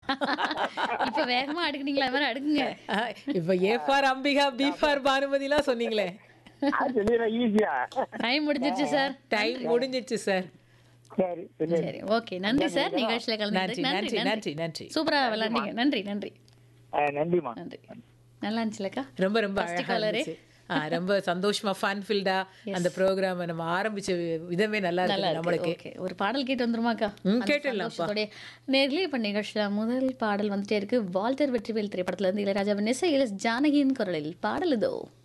இப்ப வேகமா அடுக்குனீங்களா அது மாதிரி அடுக்குங்க அஹ், இப்ப A for Ambika B for பானுமதிலாம் சொன்னீங்களே அது சொல்லிடுறேன் ஈஸியா டைம் முடிஞ்சிருச்சு சார் டைம் முடிஞ்சிச்சு சார் சரி சொல்லி சரி ஓகே நன்றி சார் நிகழ்ச்சியில நன்றி கலந்து நன்றி நன்றி நன்றி சூப்பரா விளையாண்டீங்க நன்றி நன்றி நன்றிமா நன்றி நல்லா இருந்துச்சுலக்கா ரொம்ப ரொம்ப First அழகா caller-ஏ. இருந்துச்சு ஆ, ரொம்ப சந்தோஷமா ஃபன் ஃபில்டா அந்த ப்ரோக்ராம் நம்ம ஆரம்பிச்ச விதமே நல்லா நல்லா இருக்கு இருக்கு நம்மளுக்கு ஓகே ஒரு பாடல் கேட்டு வந்துருமாக்கா ம், அந்த கேட்டுடலாம்ப்பா. சந்தோஷத்தோடயே நேர்லயே இப்ப நிகழ்ச்சியில முதல் பாடல் வந்துட்டே இருக்கு வால்டர் வெற்றிவேல் திரைப்படத்துல இருந்து இளையராஜாவின் இசையில் ஜானகியின் குரலில் பாடல் இதோ